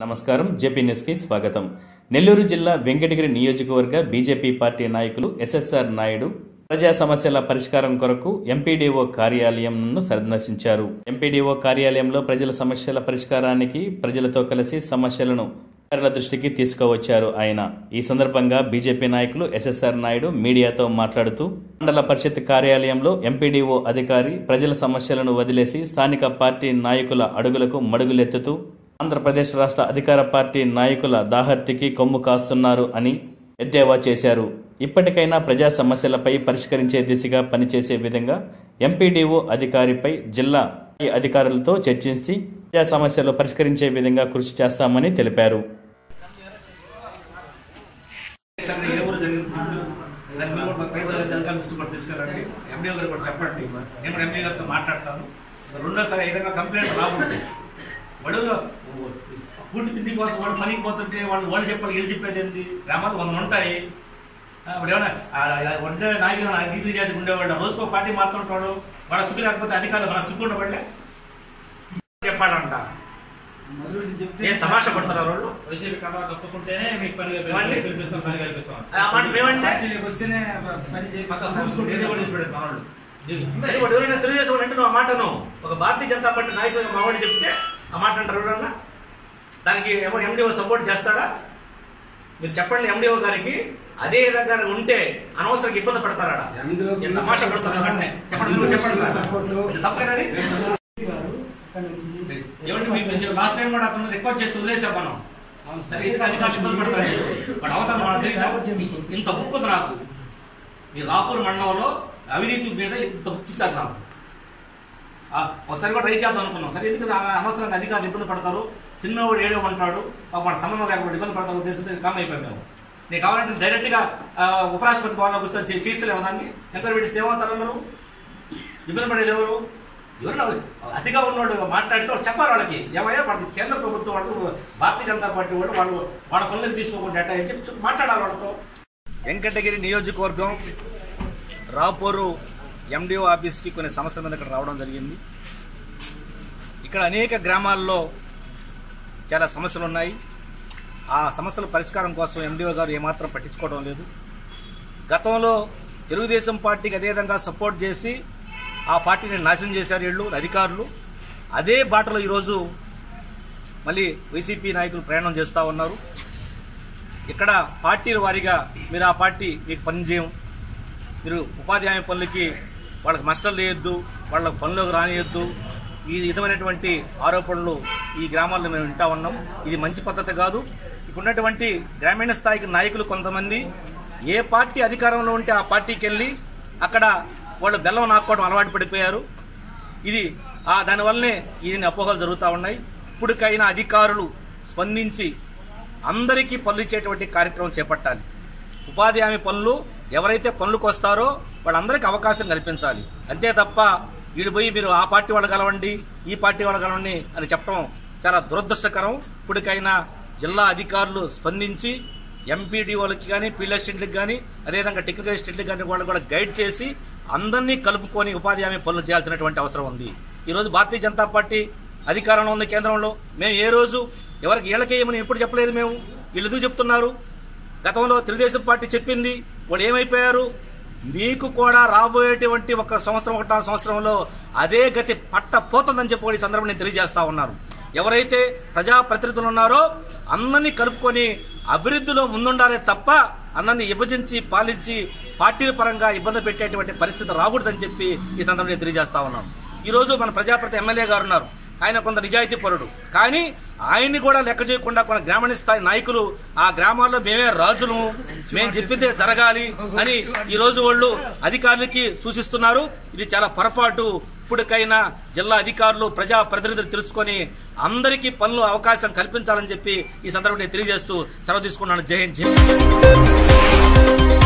నమస్కారం జేపీ న్యూస్కి స్వాగతం నెల్లూరు జిల్లా వెంకటగిరి నియోజకవర్గ బీజేపీ పార్టీ నాయకులు ఎస్ఎస్ఆర్ నాయుడు ప్రజా సమస్యల పరిష్కారం కొరకు ఎంపీడీఓ కార్యాలయంను సందర్శించారు ఎంపీడీఓ కార్యాలయంలో ప్రజల సమస్యల పరిష్కారానికి ప్రజలతో కలిసి సమస్యలను అధికారుల దృష్టికి తీసుకువచ్చారు ఆయన ఈ సందర్భంగా బీజేపీ నాయకులు ఎస్ఎస్ఆర్ నాయుడు మీడియాతో మాట్లాడుతూ మండల పరిషత్ కార్యాలయంలో ఎంపీడీఓ అధికారి ప్రజల సమస్యలను వదిలేసి స్థానిక పార్టీ నాయకుల అడుగులకు మడుగులెత్తుతూ ఆంధ్రప్రదేశ్ రాష్ట్ర అధికార పార్టీ నాయకుల దాహర్తికి కొమ్ము కాస్తున్నారు అని ఎద్దేవా చేశారు ఇప్పటికైనా ప్రజా సమస్యలపై పరిష్కరించే దిశగా పనిచేసే విధంగా ఎంపీడీఓ అధికారిపై జిల్లా అధికారులతో చర్చించి ప్రజా సమస్యలు పరిష్కరించే విధంగా కృషి చేస్తామని తెలిపారు సార్ ఏ ఊరు జరిగింది ఇప్పుడు దాన్ని మీరు కూడా పై అధికారులు దృష్టి కూడా తీసుకెళ్ళండి ఎండిఓ గారు కూడా చెప్పండి నేను కూడా ఎండిఓ గారితో మాట్లాడతాను రెండోసారి ఏ విధంగా కంప్లైంట్ రాకూడదు బడుగులో పూటి తిండి కోసం వాడు పనికి పోతుంటే వాళ్ళు వాళ్ళు చెప్పాలి వీళ్ళు చెప్పేది ఏంటి గ్రామాలు వంద ఉంటాయి ఆ, ఇప్పుడు ఏమన్నా ఆ, ఆ, వండే నాయకులు గీతులు జాతికి ఉండేవాళ్ళు రోజుకో పార్టీ మారుతుంటాడు వాడు సుఖి లేకపోతే అధికారులు మన సుఖి ఉండబడలే చెప్పాలంట మొదలు చెప్తే ఏం తమాషా పడుతున్నారు వాళ్ళు వైసీపీ కండా కప్పుకుంటేనే మీకు పని ఏమండి? కల్పిస్తాం పని కల్పిస్తాం ఆ మాట మేమంటే పార్టీలోకి వస్తేనే పని అసలు రూల్స్ కూడా ఏదో కూడా తీసి పెడతాం వాళ్ళు సరే వాడు ఎవరైనా తెలుగుదేశం వాడు అంటే నువ్వు ఆ మాటను ఒక భారతీయ జనతా పార్టీ నాయకులు మా వాడు చెప్తే ఆ మాట అంటారు ఎవరన్నా దానికి ఏమో ఎండిఓ సపోర్ట్ చేస్తాడా మీరు చెప్పండి ఎండిఓ గారికి అదే విధంగా ఉంటే అనవసరంగా ఇబ్బంది పడతారా ఎంత తమాషా పడతారు అంటే చెప్పండి నువ్వు చెప్పండి సార్. ఇది తప్పు కదా అది? ఏమంటే మీకు లాస్ట్ టైం కూడా అతను రిక్వెస్ట్ చేసి వదిలేసాం మనం సరే ఎందుకు అధికారులు ఇబ్బంది పడతారు వాడు అవతల మనకు తెలియదా ఇంత బుక్ ఉంది నాకు ఈ రాపూర్ మండలంలో అవినీతి మీద ఇంత బుక్ ఇచ్చారు నాకు ఆ, ఒకసారి కూడా ట్రై చేద్దాం అనుకున్నాం సరే ఎందుకు ఆ- అనవసరంగా అధికారులు ఇబ్బంది పడతారు తిన్నవాడు ఏడో అంటాడు పాపం వాడు సంబంధం లేకుండా ఇబ్బంది పడతారు ఉద్దేశంతో కామ్ అయిపోయాం మేము నీకు కావాలంటే డైరెక్ట్గా ఆ, ఉపరాష్ట్రపతి భవన్లో కూర్చొని చే- చేయించలేము దాన్ని ఎంక్వైరీ పెట్టి ఏమవుతారు అందరూ ఇబ్బంది పడేది ఎవరు ఎవరు నాకు అతిగా ఉన్నవాడు మాట్లాడితే వాడు చెప్పాలి వాళ్ళకి ఏమయ్యా వాళ్ళకి కేంద్ర ప్రభుత్వం వాళ్ళు భారతీయ జనతా పార్టీ వాళ్ళు వాళ్ళు వాళ్ళ పనులకు తీసుకోకుండా ఎట్టా అని చెప్పి చెప్పి మాట్లాడాలి వాళ్ళతో వెంకటగిరి నియోజకవర్గం రాపూరు ఎండిఓ ఆఫీస్కి కొన్ని సమస్యల మీద ఇక్కడ రావడం జరిగింది ఇక్కడ అనేక గ్రామాల్లో చాలా సమస్యలు ఉన్నాయి ఆ సమస్యల పరిష్కారం కోసం ఎండిఓ గారు ఏమాత్రం పట్టించుకోవడం లేదు గతంలో తెలుగుదేశం పార్టీకి అదేవిధంగా సపోర్ట్ చేసి ఆ పార్టీని నాశనం చేశారు వీళ్ళు అధికారులు అదే బాటలో ఈరోజు మళ్ళీ వైసీపీ నాయకులు ప్రయాణం చేస్తూ ఉన్నారు ఇక్కడ పార్టీల వారీగా మీరు ఆ పార్టీ మీకు పని చేయం మీరు ఉపాధి హామీ పనులకి వాళ్ళకి నష్టం లేయొద్దు వాళ్ళకి పనులకు రానియొద్దు ఈ విధమైనటువంటి ఆరోపణలు ఈ గ్రామాల్లో మేము వింటా ఉన్నాం ఇది మంచి పద్ధతి కాదు ఇక్కడ ఉన్నటువంటి గ్రామీణ స్థాయికి నాయకులు కొంతమంది ఏ పార్టీ అధికారంలో ఉంటే ఆ పార్టీకి వెళ్ళి అక్కడ వాళ్ళు బెల్లం నాక్కోవడం అలవాటు పడిపోయారు ఇది ఆ దానివల్లనే ఈయన అపోహలు జరుగుతూ ఉన్నాయి ఇప్పటికైనా అధికారులు స్పందించి అందరికీ పనులు ఇచ్చేటువంటి కార్యక్రమం చేపట్టాలి ఉపాధి హామీ పనులు ఎవరైతే పనులకు వస్తారో వాళ్ళందరికీ అవకాశం కల్పించాలి అంతే తప్ప వీడు పోయి మీరు ఆ పార్టీ వాళ్ళు కలవండి ఈ పార్టీ వాళ్ళు కలవండి అని చెప్పడం చాలా దురదృష్టకరం ఇప్పటికైనా జిల్లా అధికారులు స్పందించి ఎంపీడీఓలకి కానీ ఫీల్డ్ అసిస్టెంట్లకు కానీ అదేవిధంగా టెక్నికల్ అసిస్టెంట్లకు కానీ వాళ్ళు కూడా గైడ్ చేసి అందరినీ కలుపుకొని ఉపాధి హామీ పనులు చేయాల్సినటువంటి అవసరం ఉంది ఈరోజు భారతీయ జనతా పార్టీ అధికారంలో ఉంది కేంద్రంలో మేము ఏ రోజు ఎవరికి ఏళ్ళకేయమని ఎప్పుడు చెప్పలేదు మేము వీళ్ళు ఎందుకు చెప్తున్నారు గతంలో తెలుగుదేశం పార్టీ చెప్పింది వాళ్ళు ఏమైపోయారు మీకు కూడా రాబోయేటువంటి ఒక సంవత్సరం ఒకటారు సంవత్సరంలో అదే గతి పట్ట పోతుందని చెప్పి కూడా ఈ సందర్భం నేను తెలియజేస్తా ఉన్నాను ఎవరైతే ప్రజాప్రతినిధులు ఉన్నారో అందరినీ కలుపుకొని అభివృద్ధిలో ముందుండాలే తప్ప అందరినీ విభజించి పాలించి పార్టీల పరంగా ఇబ్బంది పెట్టేటువంటి పరిస్థితి రాకూడదని చెప్పి ఈ సందర్భంలో నేను తెలియజేస్తా ఉన్నాను ఈరోజు మన ప్రజాప్రతి ఎమ్మెల్యే గారు ఉన్నారు ఆయన కొంత నిజాయితీ పరుడు కానీ ఆయన్ని కూడా లెక్క చేయకుండా కొన్ని గ్రామీణ స్థాయి నాయకులు ఆ గ్రామాల్లో మేమే రాజులు మేము చెప్పిందే జరగాలి అని ఈ రోజు వాళ్ళు అధికారులకి సూచిస్తున్నారు ఇది చాలా పొరపాటు ఇప్పటికైనా జిల్లా అధికారులు ప్రజా ప్రతినిధులు తెలుసుకొని అందరికీ పనులు అవకాశం కల్పించాలని చెప్పి ఈ సందర్భంగా నేను తెలియజేస్తూ సెలవు తీసుకున్నాను జై హింద్ జై